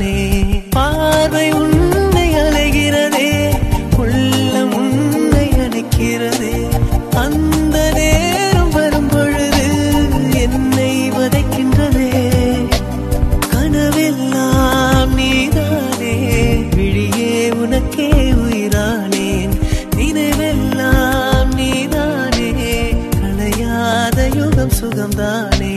நீதானே பார்வை உன்னை அலைகிறதே உள்ளம் உன்னை அணைக்கிறதே அந்த நேரம் வரும் பொழுது என்னை வதைக்கின்றதே கனவெல்லாம் நீதானே விழியே உனக்கே உயிரானேன் நினைவெல்லாம் நீதானே களையாத யுகம் சுகம்தானே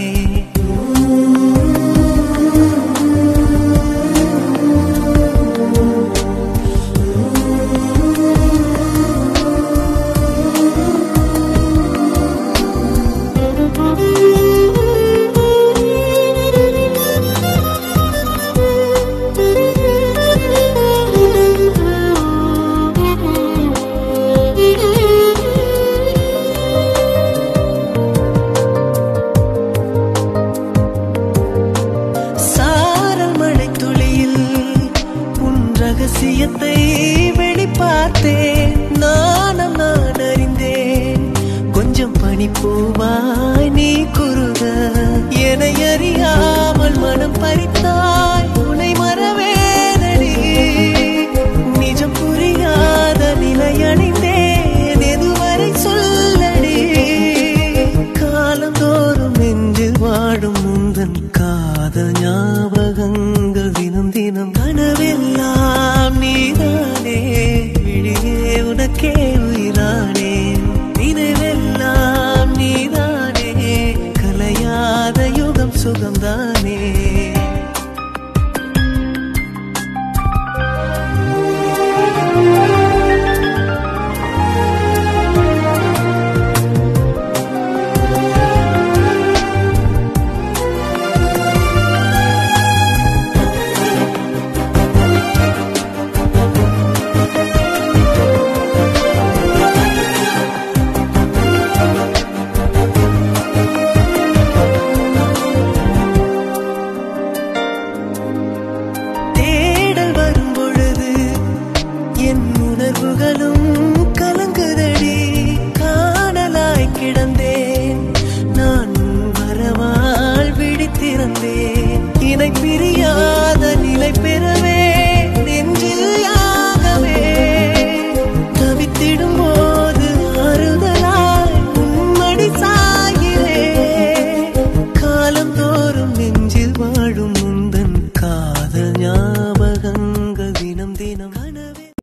சாரல் மழை துளியில் உன் ரகசியத்தை வெளிப்பார்த்தேன் நானும் நான் அறிந்தேன் கொஞ்சம் பனிப்பூவாய் நீ குறுக என்னை அறியாமல் மனம் பறித்தாய் உனை மறவேனடி நிஜம் புரியாத நிலை அடைந்தேன் எதுவரை சொல்லடி காலந்தோறும் நெஞ்சில் வாடும் முந்தன் காதல் ஞாபகங்கள் தினம் தினம் கனவெல்லாம் நீதானே விழியே உனக்கே உயிரானேன் நினைவெல்லாம் நீதானே கலையாத யுகம் சுகம்தானே தேடல் வரும் பொழுது என் உணர்வுகளும் கலங்குதடி காணலாய் கிடந்தே